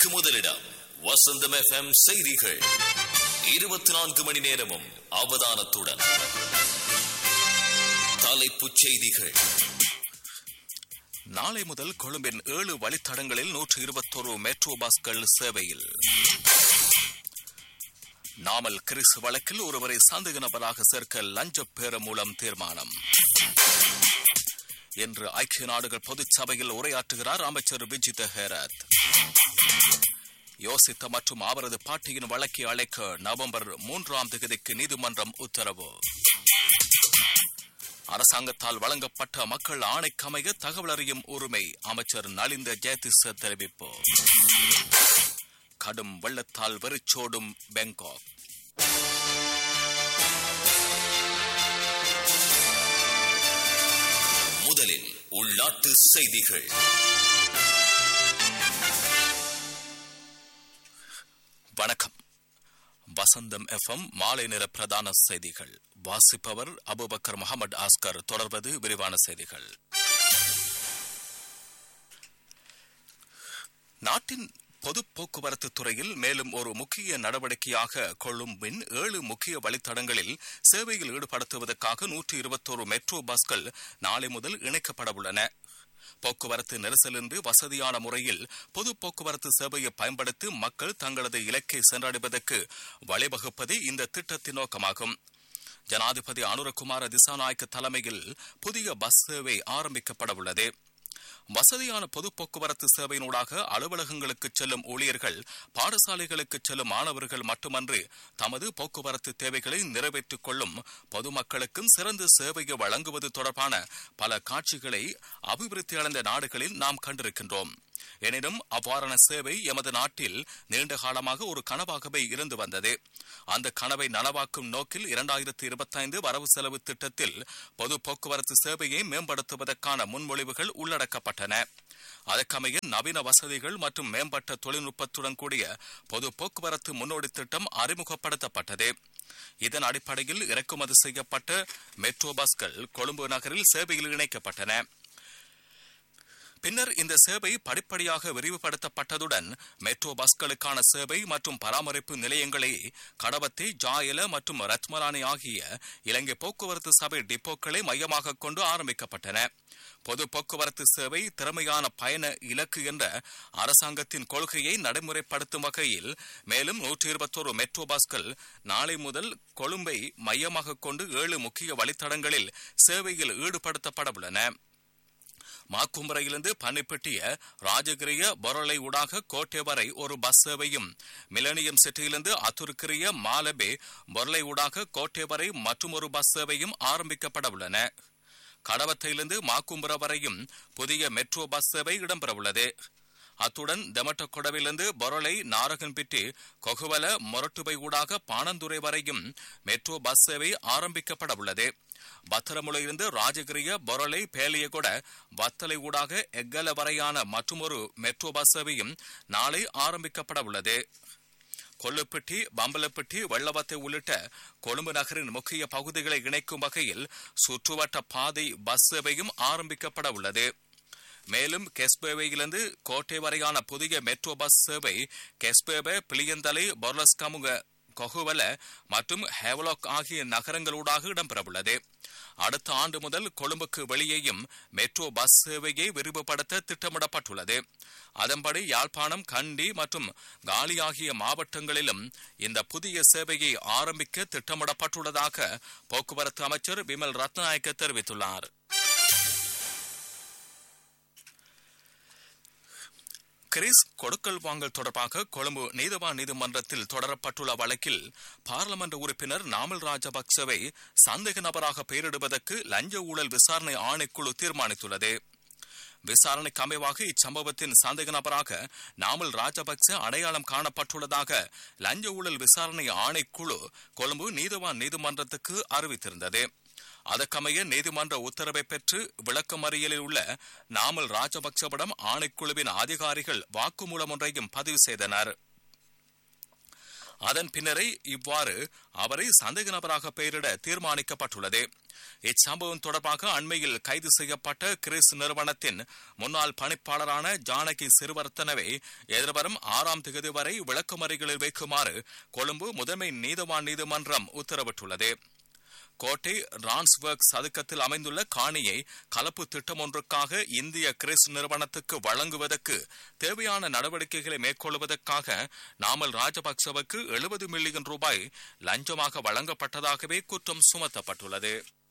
செய்திகளுக்கு முதலிடம் வசந்தம் எஃப்எம் செய்திகள் இருபத்தி நான்கு மணி நேரமும் அவதானத்துடன் தலைப்புச் செய்திகள் நாளை முதல் கொழும்பின் ஏழு வழித்தடங்களில் நூற்று இருபத்தொரு மெட்ரோ பஸ்கள் சேவையில் நாமல் கிறிஸ் வழக்கில் ஒருவரை சந்தேக நபராக சேர்க்க லஞ்ச பேர மூலம் தீர்மானம் இன்று ஐக்கிய நாடுகள் பொதுச் சபையில் உரையாற்றுகிறார் அமைச்சர் விஜித ஹேரத் யோசித்த மற்றும் அவரது பாட்டியின் வழக்கை அழைக்க நவம்பர் மூன்றாம் தேதிக்கு நீதிமன்றம் உத்தரவு அரசாங்கத்தால் வழங்கப்பட்ட மக்கள் ஆணைக்கமைய தகவல் அறியும் உரிமை அமைச்சர் நலிந்த ஜெயதிச தெரிவிப்பு கடும் வெள்ளத்தால் வெறிச்சோடும் பெங்காக் முதலில் உள்நாட்டு செய்திகள் வணக்கம் வசந்தம் எஃப்எம் மாலை நேர பிரதான செய்திகள் வாசிப்பவர் அபுபக்கர் முகமது ஆஸ்கர் தொடர்வது விரிவான செய்திகள் நாட்டின் பொது போக்குவரத்து துறையில் மேலும் ஒரு முக்கிய நடவடிக்கையாக கொழும்பின் ஏழு முக்கிய வழித்தடங்களில் சேவையில் ஈடுபடுத்துவதற்காக நூற்றி இருபத்தோரு மெட்ரோ பஸ்கள் நாளை முதல் இணைக்கப்பட உள்ளன போக்குவரத்து நெரிசலின்றி வசதியான முறையில் பொது போக்குவரத்து சேவையை பயன்படுத்தி மக்கள் தங்களது இலக்கை சென்றடைவதற்கு வழிவகுப்பதே இந்த திட்டத்தின் நோக்கமாகும் ஜனாதிபதி அனுரகுமார திசாநாயக்க தலைமையில் புதிய பஸ் சேவை ஆரம்பிக்கப்பட உள்ளது வசதியான பொது போக்குவரத்து சேவையினூடாக அலுவலகங்களுக்கு செல்லும் ஊழியர்கள் பாடசாலைகளுக்கு செல்லும் மாணவர்கள் மட்டுமன்றி தமது போக்குவரத்து தேவைகளை நிறைவேற்றிக் கொள்ளும் பொதுமக்களுக்கும் சிறந்த சேவையை வழங்குவது தொடர்பான பல காட்சிகளை அபிவிருத்தி அடைந்த நாடுகளில் நாம் கண்டிருக்கின்றோம் எனினும் அவ்வாறான சேவை எமது நாட்டில் நீண்ட காலமாக ஒரு கனவாகவே இருந்து வந்தது அந்த கனவை நனவாக்கும் நோக்கில் இரண்டாயிரத்தி இருபத்தைந்து வரவு செலவு திட்டத்தில் பொது போக்குவரத்து சேவையை மேம்படுத்துவதற்கான முன்மொழிவுகள் உள்ளடக்கப்பட்டன அதற்கமைய நவீன வசதிகள் மற்றும் மேம்பட்ட தொழில்நுட்பத்துடன் கூடிய பொது போக்குவரத்து முன்னோடி திட்டம் அறிமுகப்படுத்தப்பட்டது இதன் அடிப்படையில் இறக்குமதி செய்யப்பட்ட மெட்ரோ பஸ்கள் கொழும்பு நகரில் சேவையில் இணைக்கப்பட்டன பின்னர் இந்த சேவை படிப்படியாக விரிவுபடுத்தப்பட்டதுடன் மெட்ரோ பஸ்களுக்கான சேவை மற்றும் பராமரிப்பு நிலையங்களை கடவத்தை ஜாயல மற்றும் ரத்மலானி ஆகிய இலங்கை போக்குவரத்து சபை டிப்போக்களை மையமாக கொண்டு ஆரம்பிக்கப்பட்டன பொது போக்குவரத்து சேவை திறமையான பயண இலக்கு என்ற அரசாங்கத்தின் கொள்கையை நடைமுறைப்படுத்தும் வகையில் மேலும் நூற்றி இருபத்தோரு மெட்ரோ பஸ்கள் நாளை முதல் கொழும்பை மையமாக கொண்டு ஏழு முக்கிய வழித்தடங்களில் சேவையில் ஈடுபடுத்தப்பட உள்ளன மாக்கும்பரையிலிருந்து பன்னிப்பட்டிய ராஜகிரிய பொருளை ஊடாக கோட்டை வரை ஒரு பஸ் சேவையும் மிலனியம் சிட்டியிலிருந்து அத்துருக்கிரிய மாலபே பொருளை ஊடாக கோட்டை வரை மற்றும் ஒரு பஸ் சேவையும் ஆரம்பிக்கப்பட உள்ளன கடவத்தையிலிருந்து மாக்கும்புர வரையும் புதிய மெட்ரோ பஸ் சேவை இடம்பெற உள்ளது அத்துடன் தெமட்டக்கொடவிலிருந்து பொருளை நாரகன்பிட்டி கொகுவல மொரட்டுபை ஊடாக பாணந்துறை வரையும் மெட்ரோ பஸ் சேவை ஆரம்பிக்கப்பட உள்ளது பத்திரமுலையிலிருந்து ராஜகிரிய பொருளை பேலியகொட வத்தலை ஊடாக எக்கல வரையான மற்றொரு மெட்ரோ பஸ் சேவையும் நாளை ஆரம்பிக்கப்பட உள்ளது கொல்லுப்பட்டி பம்பலப்பட்டி வெள்ளவத்தை உள்ளிட்ட கொழும்பு நகரின் முக்கிய பகுதிகளை இணைக்கும் வகையில் சுற்றுவட்ட பாதை பஸ் சேவையும் ஆரம்பிக்கப்பட உள்ளது மேலும் கெஸ்பேவையிலிருந்து கோட்டை வரையான புதிய மெட்ரோ பஸ் சேவை கெஸ்பேபே பிளியந்தலை பொர்லஸ்கமுக கொகுவல மற்றும் ஹேவலாக் ஆகிய நகரங்களூடாக இடம்பெறவுள்ளது அடுத்த ஆண்டு முதல் கொழும்புக்கு வெளியேயும் மெட்ரோ பஸ் சேவையை விரிவுபடுத்த திட்டமிடப்பட்டுள்ளது அதன்படி யாழ்ப்பாணம் கண்டி மற்றும் காலி ஆகிய மாவட்டங்களிலும் இந்த புதிய சேவையை ஆரம்பிக்க திட்டமிடப்பட்டுள்ளதாக போக்குவரத்து அமைச்சர் விமல் ரத்நாயக்க தெரிவித்துள்ளார் கிரிஸ் கொடுக்கல் வாங்கல் தொடர்பாக கொழும்பு நீதவான் நீதிமன்றத்தில் தொடரப்பட்டுள்ள வழக்கில் பாராளுமன்ற உறுப்பினர் நாமல் ராஜபக்சவை சந்தேக நபராக பெயரிடுவதற்கு லஞ்ச ஊழல் விசாரணை ஆணைக்குழு தீர்மானித்துள்ளது விசாரணைக்கு அமைவாக இச்சம்பவத்தின் சந்தேக நபராக நாமல் ராஜபக்ச அடையாளம் காணப்பட்டுள்ளதாக லஞ்ச ஊழல் விசாரணை ஆணைக்குழு கொழும்பு நீதவான் நீதிமன்றத்துக்கு அறிவித்திருந்தது அதற்கமைய நீதிமன்ற உத்தரவை பெற்று விளக்கமறியலில் உள்ள நாமல் ராஜபக்சவிடம் ஆணைக்குழுவின் அதிகாரிகள் வாக்குமூலம் ஒன்றையும் பதிவு செய்தனர் அதன் பின்னரே இவ்வாறு அவரை சந்தேக நபராக பெயரிட தீர்மானிக்கப்பட்டுள்ளது இச்சம்பவம் தொடர்பாக அண்மையில் கைது செய்யப்பட்ட கிறிஸ் நிறுவனத்தின் முன்னாள் பணிப்பாளரான ஜானகி சிறுவர்த்தனவை எதிர்வரும் ஆறாம் தேதி வரை விளக்கமறிகளில் வைக்குமாறு கொழும்பு முதன்மை நீதவான் நீதிமன்றம் உத்தரவிட்டுள்ளது கோட்டை ரான்ஸ்வர்க் சதுக்கத்தில் அமைந்துள்ள காணியை கலப்பு திட்டம் ஒன்றுக்காக இந்திய கிறிஸ் நிறுவனத்துக்கு வழங்குவதற்கு தேவையான நடவடிக்கைகளை மேற்கொள்வதற்காக நாமல் ராஜபக்சவுக்கு எழுபது மில்லியன் ரூபாய் லஞ்சமாக வழங்கப்பட்டதாகவே குற்றம் சுமத்தப்பட்டுள்ளது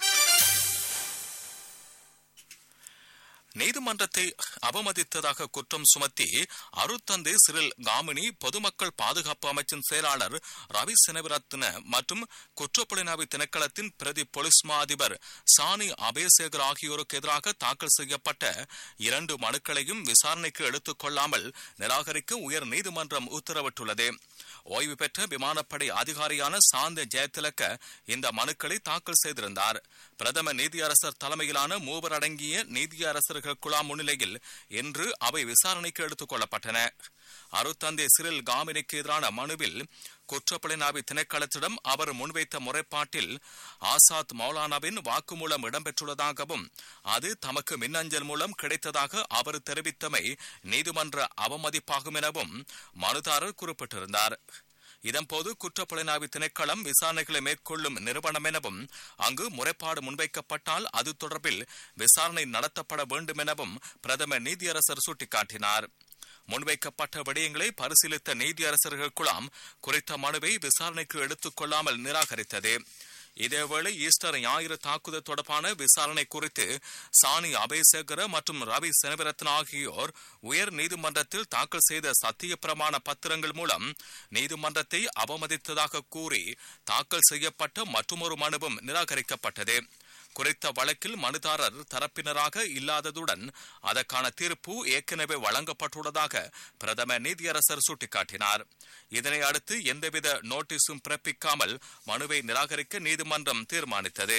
நீதிமன்றத்தை அவமதித்ததாக குற்றம் சுமத்தி அருத்தந்தை சிறில் காமினி பொதுமக்கள் பாதுகாப்பு அமைச்சின் செயலாளர் ரவி செனவிரத்ன மற்றும் குற்றப்புலனாய்வு திணைக்களத்தின் பிரதி போலீஸ் மா அதிபர் சானி அபேசேகர் ஆகியோருக்கு எதிராக தாக்கல் செய்யப்பட்ட இரண்டு மனுக்களையும் விசாரணைக்கு எடுத்துக் கொள்ளாமல் நிராகரிக்க உயர் நீதிமன்றம் உத்தரவிட்டுள்ளது ஓய்வு பெற்ற விமானப்படை அதிகாரியான சாந்த ஜெயதிலக்க இந்த மனுக்களை தாக்கல் செய்திருந்தார் பிரதம நீதியரசர் தலைமையிலான மூவர் அடங்கிய நீதியரசர்கள் குழாம் முன்னிலையில் இன்று அவை விசாரணைக்கு எடுத்துக் கொள்ளப்பட்டன அருத்தந்தை சிறில் காமினிக்கு எதிரான மனுவில் குற்றப்புலனாய்வு திணைக்களத்திடம் அவர் முன்வைத்த முறைப்பாட்டில் ஆசாத் மௌலானாவின் வாக்குமூலம் இடம்பெற்றுள்ளதாகவும் அது தமக்கு மின்னஞ்சல் மூலம் கிடைத்ததாக அவர் தெரிவித்தமை நீதிமன்ற அவமதிப்பாகும் எனவும் மனுதாரர் குறிப்பிட்டிருந்தார் இதன்போது குற்றப்புலனாய்வு திணைக்களம் விசாரணைகளை மேற்கொள்ளும் நிறுவனம் எனவும் அங்கு முறைப்பாடு முன்வைக்கப்பட்டால் அது தொடர்பில் விசாரணை நடத்தப்பட வேண்டும் எனவும் பிரதமர் நீதியரசர் சுட்டிக்காட்டினார் முன்வைக்கப்பட்ட விடயங்களை பரிசீலித்த நீதியரசர்கள் குழாம் குறித்த மனுவை விசாரணைக்கு எடுத்துக் கொள்ளாமல் நிராகரித்தது இதேவேளை ஈஸ்டர் ஞாயிறு தாக்குதல் தொடர்பான விசாரணை குறித்து சாணி அபேசேகர மற்றும் ரவி செனவிரத்ன ஆகியோர் உயர் நீதிமன்றத்தில் தாக்கல் செய்த சத்திய பிரமாண பத்திரங்கள் மூலம் நீதிமன்றத்தை அவமதித்ததாக கூறி தாக்கல் செய்யப்பட்ட மற்றொரு மனுவும் நிராகரிக்கப்பட்டது குறித்த வழக்கில் மனுதாரர் தரப்பினராக இல்லாததுடன் அதற்கான தீர்ப்பு ஏற்கனவே வழங்கப்பட்டுள்ளதாக பிரதமர் நீதியரசர் சுட்டிக்காட்டினார் இதனை அடுத்து எந்தவித நோட்டீஸும் பிறப்பிக்காமல் மனுவை நிராகரிக்க நீதிமன்றம் தீர்மானித்தது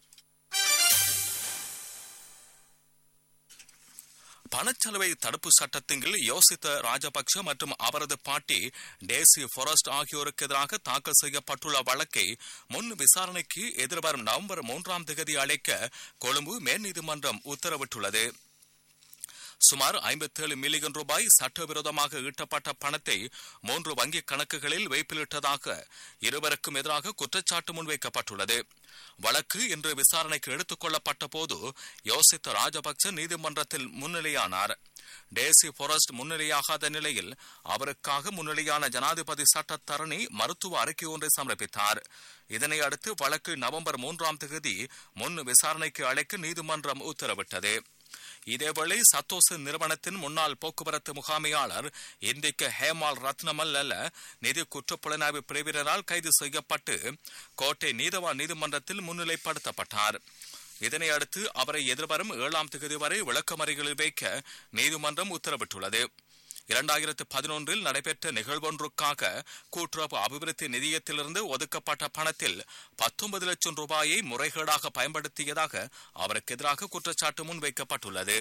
பணச்செலவை தடுப்பு சட்டத்தின் கீழ் யோசித்த ராஜபக்ஷ மற்றும் அவரது பாட்டி டேசி ஃபாரஸ்ட் ஆகியோருக்கு எதிராக தாக்கல் செய்யப்பட்டுள்ள வழக்கை முன் விசாரணைக்கு எதிர்வரும் நவம்பர் மூன்றாம் தேதி அழைக்க கொழும்பு மேல்நீதிமன்றம் உத்தரவிட்டுள்ளது சுமார் ஐம்பத்தேழு மில்லியன் ரூபாய் சட்டவிரோதமாக ஈட்டப்பட்ட பணத்தை மூன்று வங்கிக் கணக்குகளில் வைப்பிலிட்டதாக இருவருக்கும் எதிராக குற்றச்சாட்டு முன்வைக்கப்பட்டுள்ளது வழக்கு இன்று விசாரணைக்கு எடுத்துக் கொள்ளப்பட்ட போது யோசித்த ராஜபக்ச நீதிமன்றத்தில் முன்னிலையானார் டேசி ஃபாரஸ்ட் முன்னிலையாகாத நிலையில் அவருக்காக முன்னிலையான ஜனாதிபதி சட்டத்தரணி மருத்துவ அறிக்கை ஒன்றை சமர்ப்பித்தார் இதனை அடுத்து வழக்கு நவம்பர் மூன்றாம் தேதி முன் விசாரணைக்கு அழைக்க நீதிமன்றம் உத்தரவிட்டது இதேவேளை சத்தோசு நிறுவனத்தின் முன்னாள் போக்குவரத்து முகாமையாளர் இந்திக்கு ஹேமால் ரத்னமல் அல்ல நிதி குற்றப்புலனாய்வு பிரிவினரால் கைது செய்யப்பட்டு கோட்டை நீதவான் நீதிமன்றத்தில் முன்னிலைப்படுத்தப்பட்டார் இதனை அடுத்து அவரை எதிர்வரும் ஏழாம் தேதி வரை விளக்கமறிகளில் வைக்க நீதிமன்றம் உத்தரவிட்டுள்ளது இரண்டாயிரத்து பதினொன்றில் நடைபெற்ற நிகழ்வொன்றுக்காக கூட்டுறவு அபிவிருத்தி நிதியத்திலிருந்து ஒதுக்கப்பட்ட பணத்தில் பத்தொன்பது லட்சம் ரூபாயை முறைகேடாக பயன்படுத்தியதாக அவருக்கு எதிராக குற்றச்சாட்டு முன்வைக்கப்பட்டுள்ளது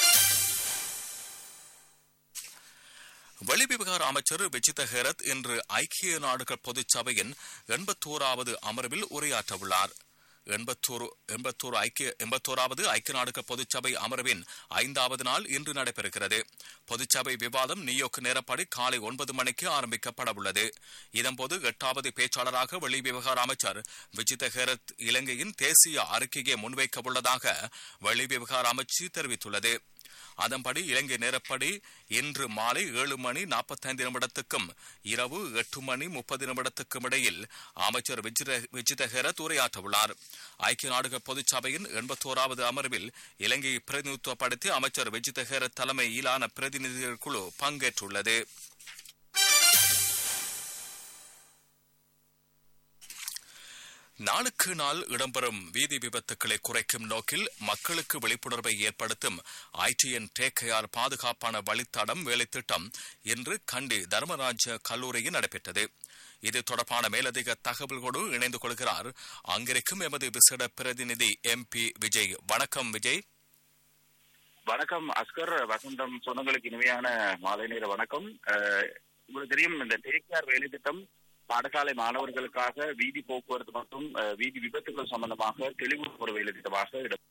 வெளிவிவகார அமைச்சர் விஜித ஹேரத் இன்று ஐக்கிய நாடுகள் பொதுச்சபையின் எண்பத்தோராவது அமர்வில் உரையாற்றவுள்ளார் எண்பத்தோரு எண்பத்தோரு ஐக்கிய எண்பத்தோராவது ஐக்கிய நாடுகள் பொதுச்சபை அமர்வின் ஐந்தாவது நாள் இன்று நடைபெறுகிறது பொதுச்சபை விவாதம் நியூயார்க் நேரப்படி காலை ஒன்பது மணிக்கு ஆரம்பிக்கப்பட உள்ளது இதன்போது எட்டாவது பேச்சாளராக வெளிவிவகார அமைச்சர் விஜித ஹேரத் இலங்கையின் தேசிய அறிக்கையை முன்வைக்க உள்ளதாக வெளிவிவகார அமைச்சு தெரிவித்துள்ளது அதன்படி இலங்கை நேரப்படி இன்று மாலை ஏழு மணி நாற்பத்தைந்து நிமிடத்துக்கும் இரவு எட்டு மணி முப்பது நிமிடத்துக்கும் இடையில் அமைச்சர் விஜித ஹெரத் உரையாற்றவுள்ளார் ஐக்கிய நாடுகள் பொதுச்சபையின் எண்பத்தோராவது அமர்வில் இலங்கையை பிரதிநிதித்துவப்படுத்தி அமைச்சர் விஜித ஹெரத் தலைமையிலான பிரதிநிதிகள் குழு பங்கேற்றுள்ளது நாளுக்கு நாள் இடம்பெறும் வீதி விபத்துக்களை குறைக்கும் நோக்கில் மக்களுக்கு விழிப்புணர்வை ஏற்படுத்தும் ஐடிஎன் டேக்கையார் பாதுகாப்பான வழித்தடம் வேலைத்திட்டம் இன்று கண்டி தர்மராஜ கல்லூரியில் நடைபெற்றது இது தொடர்பான மேலதிக தகவல்களோடு இணைந்து கொள்கிறார் அங்கிருக்கும் எமது விசேட பிரதிநிதி எம்பி விஜய் வணக்கம் விஜய் வணக்கம் அஸ்கர் வசந்தம் சொந்தங்களுக்கு இனிமையான மாலை நேர வணக்கம் உங்களுக்கு தெரியும் இந்த டேக்கியார் வேலை திட்டம் பாடசாலை மாணவர்களுக்காக வீதி போக்குவரத்து மற்றும் அஹ், வீதி விபத்துகள் சம்பந்தமாக தெளிவு ஒரு வேலை திட்டமாக இடம்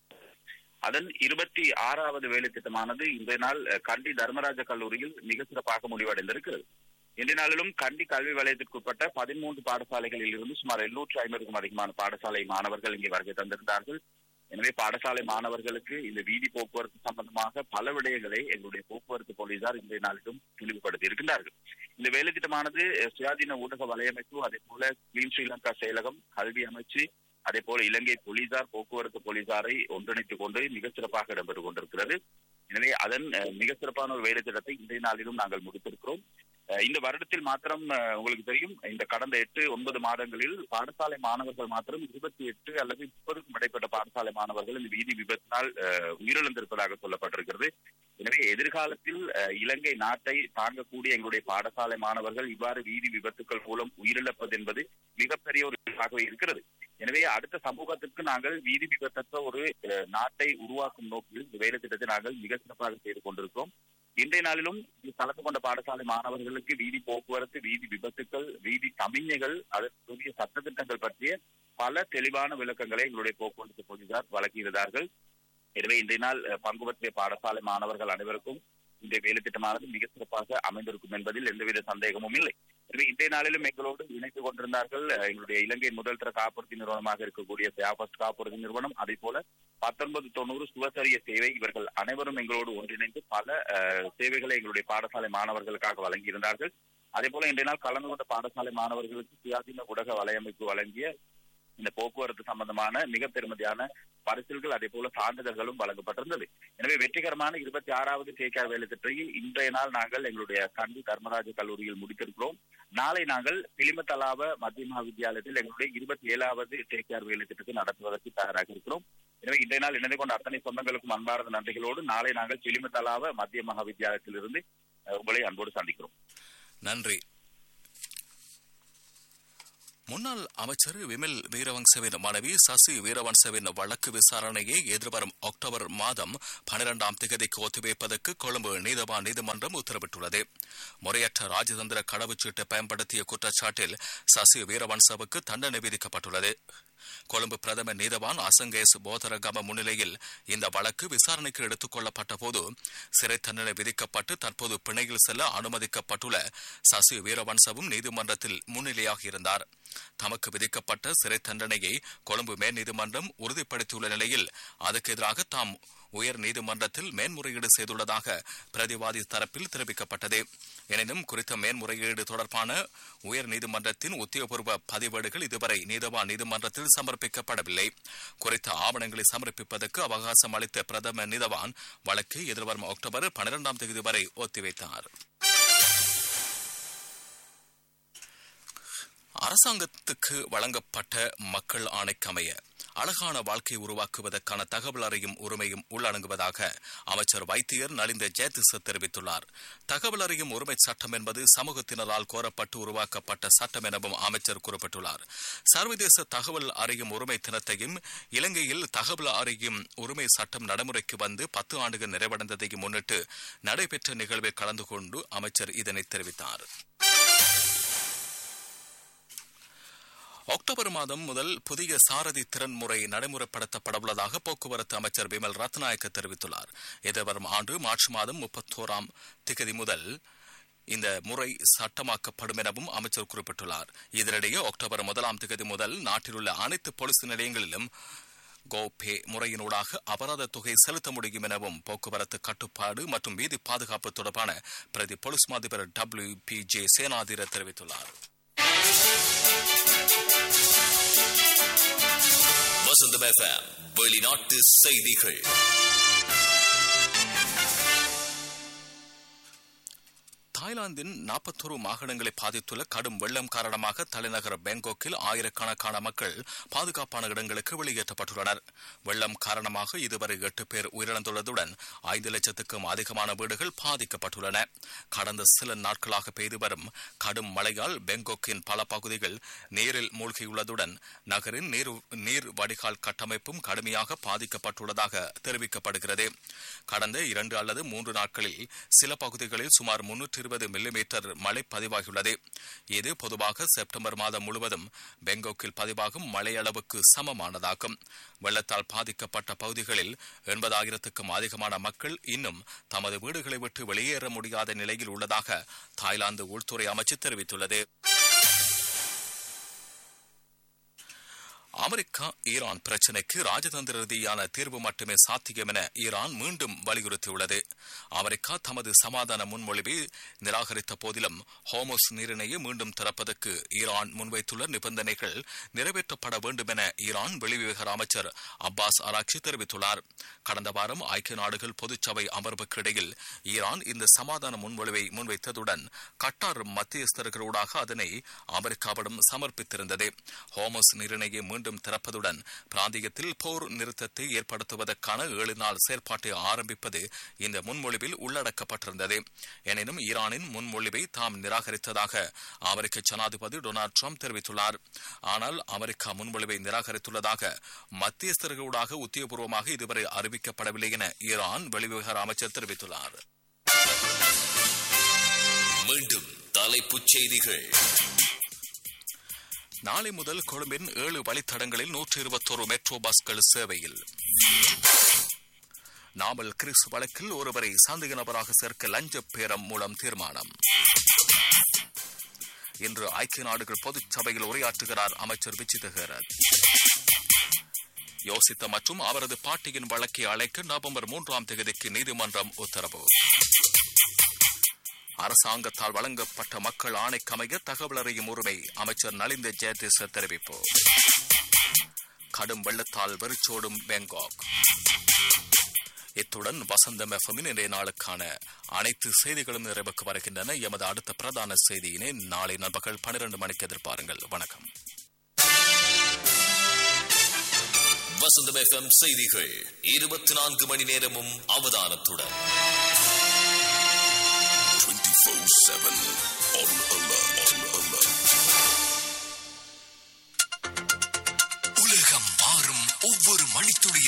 அதன் இருபத்தி ஆறாவது வேலை திட்டமானது இன்றைய நாள் அஹ், கண்டி தர்மராஜ கல்லூரியில் மிக சிறப்பாக முடிவடைந்திருக்கிறது இன்றைய நாளிலும் கண்டி கல்வி வலயத்திற்குட்பட்ட பதிமூன்று பாடசாலைகளில் இருந்து சுமார் எண்ணூற்று ஐம்பதுக்கும் அதிகமான பாடசாலை மாணவர்கள் இங்கே வருகை தந்திருந்தார்கள் எனவே பாடசாலை மாணவர்களுக்கு இந்த வீதி போக்குவரத்து சம்பந்தமாக பல விடயங்களை எங்களுடைய போக்குவரத்து போலீசார் இன்றைய நாளிலும் தெளிவுபடுத்தி இருக்கின்றார்கள் இந்த வேலை திட்டமானது அஹ், சுயாதீன ஊடக வலையமைப்பு அதே போல கிளீன் ஸ்ரீலங்கா செயலகம் கல்வி அமைச்சு அதே போல இலங்கை போலீசார் போக்குவரத்து போலீசாரை ஒன்றிணைத்துக் கொண்டு மிக சிறப்பாக இடம்பெற்றுக் கொண்டிருக்கிறது எனவே அதன் அஹ், மிக சிறப்பான ஒரு வேலை திட்டத்தை இன்றைய நாளிலும் நாங்கள் முடித்திருக்கிறோம் அஹ், இந்த வருடத்தில் மாத்திரம் அஹ், உங்களுக்கு தெரியும் இந்த கடந்த எட்டு ஒன்பது மாதங்களில் பாடசாலை மாணவர்கள் மாத்திரம் இருபத்தி எட்டு அல்லது முப்பதுக்கும் இடைப்பட்ட பாடசாலை மாணவர்கள் இந்த வீதி விபத்தினால் அஹ், உயிரிழந்திருப்பதாக சொல்லப்பட்டிருக்கிறது எனவே எதிர்காலத்தில் அஹ், இலங்கை நாட்டை தாங்கக்கூடிய எங்களுடைய பாடசாலை மாணவர்கள் இவ்வாறு வீதி விபத்துக்கள் மூலம் உயிரிழப்பது என்பது மிகப்பெரிய ஒரு இழப்பாகவே இருக்கிறது எனவே அடுத்த சமூகத்திற்கு நாங்கள் வீதி விபத்தற்ற ஒரு அஹ், நாட்டை உருவாக்கும் நோக்கில் இந்த வேலை திட்டத்தை நாங்கள் மிக சிறப்பாக செய்து கொண்டிருக்கிறோம் இன்றைய நாளிலும் இதில் கலந்து கொண்ட பாடசாலை மாணவர்களுக்கு வீதி போக்குவரத்து வீதி விபத்துக்கள் வீதி சமிஞ்சைகள் அதற்குரிய சட்டத்திட்டங்கள் பற்றிய பல தெளிவான விளக்கங்களை எங்களுடைய போக்குவரத்து போலீசார் வழங்கியிருந்தார்கள் எனவே இன்றைய நாள் அஹ், பங்கு பற்றிய பாடசாலை மாணவர்கள் அனைவருக்கும் இந்த வேலை திட்டமானது மிக சிறப்பாக அமைந்திருக்கும் என்பதில் எந்தவித சந்தேகமும் இல்லை எனவே இன்றைய நாளிலும் எங்களோடு இணைத்துக் கொண்டிருந்தார்கள் அஹ், எங்களுடைய இலங்கையின் முதல் தர காப்புறுதி நிறுவனமாக இருக்கக்கூடிய சியாபஸ்ட் காப்புறுதி நிறுவனம் அதே போல பத்தொன்பது தொண்ணூறு சுவசரிய சேவை இவர்கள் அனைவரும் எங்களோடு ஒன்றிணைந்து பல அஹ், சேவைகளை எங்களுடைய பாடசாலை மாணவர்களுக்காக வழங்கியிருந்தார்கள் அதே போல இன்றைய நாள் கலந்து கொண்ட பாடசாலை மாணவர்களுக்கு சுயாதீன ஊடக வலையமைப்பு வழங்கிய இந்த போக்குவரத்து சம்பந்தமான மிக பெருமதியான பரிசில்கள் அதே போல சான்றிதழ்களும் வழங்கப்பட்டிருந்தது எனவே வெற்றிகரமான இருபத்தி ஆறாவது சேக்கார் வேலை திட்டத்தை இன்றைய நாள் நாங்கள் எங்களுடைய கண்டி தர்மராஜ கல்லூரியில் முடித்திருக்கிறோம் நாளை நாங்கள் பிலிமத்தலாவ மத்திய மகாவித்தியாலயத்தில் எங்களுடைய இருபத்தி ஏழாவது சேக்கார் வேலை திட்டத்தை நடத்துவதற்கு தயாராக இருக்கிறோம் எனவே இன்றைய நாள் இணைந்து கொண்ட அத்தனை சொந்தங்களுக்கும் அன்பார்ந்த நன்றிகளோடு நாளை நாங்கள் பிலிமத்தலாவ மத்திய மகாவித்தியாலயத்திலிருந்து அஹ், உங்களை அன்போடு சந்திக்கிறோம் நன்றி முன்னாள் அமைச்சர் விமல் வீரவங்சவின் மனைவி சசி வீரவன்சவின் வழக்கு விசாரணையை எதிர்வரும் அக்டோபர் மாதம் பனிரெண்டாம் திகதிக்கு ஒத்திவைப்பதற்கு கொழும்பு நீதவான் நீதிமன்றம் உத்தரவிட்டுள்ளது முறையற்ற ராஜதந்திர கடவுச்சீட்டை பயன்படுத்திய குற்றச்சாட்டில் சசி வீரவன்சவுக்கு தண்டனை விதிக்கப்பட்டுள்ளது கொழும்பு பிரதம நீதவான் அசங்கேஸ் போதரகம முன்னிலையில் இந்த வழக்கு விசாரணைக்கு எடுத்துக் கொள்ளப்பட்ட போது சிறை தண்டனை விதிக்கப்பட்டு தற்போது பிணையில் செல்ல அனுமதிக்கப்பட்டுள்ள சசி வீரவன்சவும் நீதிமன்றத்தில் முன்னிலையாக இருந்தார் தமக்கு விதிக்கப்பட்ட சிறை தண்டனையை கொழும்பு மேல் நீதிமன்றம் உறுதிப்படுத்தியுள்ள நிலையில் அதற்கு எதிராக தாம் உயர் நீதிமன்றத்தில் மேன்முறையீடு செய்துள்ளதாக பிரதிவாதி தரப்பில் தெரிவிக்கப்பட்டது எனினும் குறித்த மேன்முறையீடு தொடர்பான உயர் நீதிமன்றத்தின் உத்தியோகபூர்வ பதிவேடுகள் இதுவரை நீதவான் நீதிமன்றத்தில் சமர்ப்பிக்கப்படவில்லை குறித்த ஆவணங்களை சமர்ப்பிப்பதற்கு அவகாசம் அளித்த பிரதம நீதவான் வழக்கை எதிர்வரும் அக்டோபர் பனிரெண்டாம் தேதி வரை ஒத்திவைத்தார் அரசாங்கத்துக்கு வழங்கப்பட்ட மக்கள் ஆணைக்கமைய அழகான வாழ்க்கை உருவாக்குவதற்கான தகவல் அறியும் உரிமையும் உள்ளடங்குவதாக அமைச்சர் வைத்தியர் நலிந்த ஜெயதிச தெரிவித்துள்ளார் தகவல் அறியும் உரிமை சட்டம் என்பது சமூகத்தினரால் கோரப்பட்டு உருவாக்கப்பட்ட சட்டம் எனவும் அமைச்சர் குறிப்பிட்டுள்ளார் சர்வதேச தகவல் அறியும் உரிமை தினத்தையும் இலங்கையில் தகவல் அறியும் உரிமை சட்டம் நடைமுறைக்கு வந்து பத்து ஆண்டுகள் நிறைவடைந்ததையும் முன்னிட்டு நடைபெற்ற நிகழ்வில் கலந்து கொண்டு அமைச்சர் இதனை தெரிவித்தார் அக்டோபர் மாதம் முதல் புதிய சாரதி திறன் முறை நடைமுறைப்படுத்தப்படவுள்ளதாக போக்குவரத்து அமைச்சர் பிமல் ரத்நாயக்க தெரிவித்துள்ளார் எதிர்வரும் ஆண்டு மார்ச் மாதம் முப்பத்தோராம் திகதி முதல் இந்த முறை சட்டமாக்கப்படும் எனவும் அமைச்சர் குறிப்பிட்டுள்ளார் இதனிடையே அக்டோபர் முதலாம் திகதி முதல் நாட்டில் உள்ள அனைத்து போலீஸ் நிலையங்களிலும் கோபே முறையினூடாக அபராத தொகை செலுத்த முடியும் எனவும் போக்குவரத்து கட்டுப்பாடு மற்றும் வீதி பாதுகாப்பு தொடர்பான பிரதி போலீஸ் மாதிபர் டபிள்யூ பி ஜே சேனாதிர தெரிவித்துள்ளார் வசந்தம் எஃப்எம் வெளிநாட்டு செய்திகள் தாய்லாந்தின் நாற்பத்தொரு மாகாணங்களை பாதித்துள்ள கடும் வெள்ளம் காரணமாக தலைநகர் பேங்காக்கில் ஆயிரக்கணக்கான மக்கள் பாதுகாப்பான இடங்களுக்கு வெளியேற்றப்பட்டுள்ளனர் வெள்ளம் காரணமாக இதுவரை எட்டு பேர் உயிரிழந்துள்ளதுடன் ஐந்து லட்சத்துக்கும் அதிகமான வீடுகள் பாதிக்கப்பட்டுள்ளன கடந்த சில நாட்களாக பெய்து வரும் கடும் மழையால் பேங்காக்கின் பல பகுதிகள் நீரில் மூழ்கியுள்ளதுடன் நகரின் நீர் நீர் வடிகால் கட்டமைப்பும் கடுமையாக பாதிக்கப்பட்டுள்ளதாக தெரிவிக்கப்படுகிறது கடந்த இரண்டு அல்லது மூன்று நாட்களில் சில பகுதிகளில் சுமார் முன்னூற்றி இருபது ஐம்பது மில்லிமீட்டர் மழை பதிவாகியுள்ளது இது பொதுவாக செப்டம்பர் மாதம் முழுவதும் பெங்கோக்கில் பதிவாகும் மழையளவுக்கு சமமானதாகும் வெள்ளத்தால் பாதிக்கப்பட்ட பகுதிகளில் எண்பதாயிரத்துக்கும் அதிகமான மக்கள் இன்னும் தமது வீடுகளை விட்டு வெளியேற முடியாத நிலையில் உள்ளதாக தாய்லாந்து உள்துறை அமைச்சு தெரிவித்துள்ளது அமெரிக்கா ஈரான் பிரச்சினைக்கு ராஜதந்திர ரீதியான தீர்வு மட்டுமே சாத்தியம் என ஈரான் மீண்டும் வலியுறுத்தியுள்ளது அமெரிக்கா தமது சமாதான முன்மொழிவை நிராகரித்த போதிலும் ஹோமோஸ் நீரிணையை மீண்டும் திறப்பதற்கு ஈரான் முன்வைத்துள்ள நிபந்தனைகள் நிறைவேற்றப்பட வேண்டும் என ஈரான் வெளிவிவகார அமைச்சர் அப்பாஸ் ஆராய்ச்சி தெரிவித்துள்ளார் கடந்த வாரம் ஐக்கிய நாடுகள் பொதுச்சபை அமர்வுக்கு இடையில் ஈரான் இந்த சமாதான முன்மொழிவை முன்வைத்ததுடன் கட்டார் மத்தியஸ்தர்களூடாக அதனை அமெரிக்காவிடம் சமர்ப்பித்திருந்தது ஹோமோஸ் நீரிணையை மீண்டும் திறப்பதுடன் பிராந்தியத்தில் போர் நிறுத்தத்தை ஏற்படுத்துவதற்கான ஏழு நாள் செயற்பாட்டை ஆரம்பிப்பது இந்த முன்மொழிவில் உள்ளடக்கப்பட்டிருந்தது எனினும் ஈரானின் முன்மொழிவை தாம் நிராகரித்ததாக அமெரிக்க ஜனாதிபதி டொனால்டு ட்ரம்ப் தெரிவித்துள்ளார் ஆனால் அமெரிக்கா முன்மொழிவை நிராகரித்துள்ளதாக மத்தியஸ்தர்களூடாக உத்தியோகபூர்வமாக இதுவரை அறிவிக்கப்படவில்லை என ஈரான் வெளிவிவகார அமைச்சர் தெரிவித்துள்ளார் மீண்டும் தலைப்புச் செய்திகள் நாளை முதல் கொழும்பின் ஏழு வழித்தடங்களில் நூற்று இருபத்தோரு மெட்ரோ பஸ்கள் சேவையில் நாமல் கிறிஸ் வழக்கில் ஒருவரை சந்தேக நபராக சேர்க்க லஞ்ச பேரம் மூலம் தீர்மானம் இன்று ஐக்கிய நாடுகள் பொதுச் சபையில் உரையாற்றுகிறார் அமைச்சர் விஜித ஹேரத் யோசித்த மற்றும் அவரது பாட்டியின் வழக்கை அழைக்க நவம்பர் மூன்றாம் தேதிக்கு நீதிமன்றம் உத்தரவு அரசாங்கத்தால் வழங்கப்பட்ட மக்கள் ஆணைக்கமைய தகவல் அறியும் உரிமை அமைச்சர் நலிந்த ஜெயதேச தெரிவிப்பு கடும் வெள்ளத்தால் வெறிச்சோடும் பெங்காக் இத்துடன் வசந்தம் எஃப்எம்மின் இன்றைய நாளுக்கான அனைத்து செய்திகளும் நிறைவுக்கு வருகின்றன எமது அடுத்த பிரதான செய்தியினை நாளை நண்பகல் பனிரெண்டு மணிக்கு எதிர்பாருங்கள் வணக்கம் வசந்தம் எஃப்எம் செய்திகள் இருபத்தி நான்கு மணி நேரமும் அவதானத்துடன் 24-7 on alert. On alert. உலகம் மாறும் ஒவ்வொரு மணித்துளி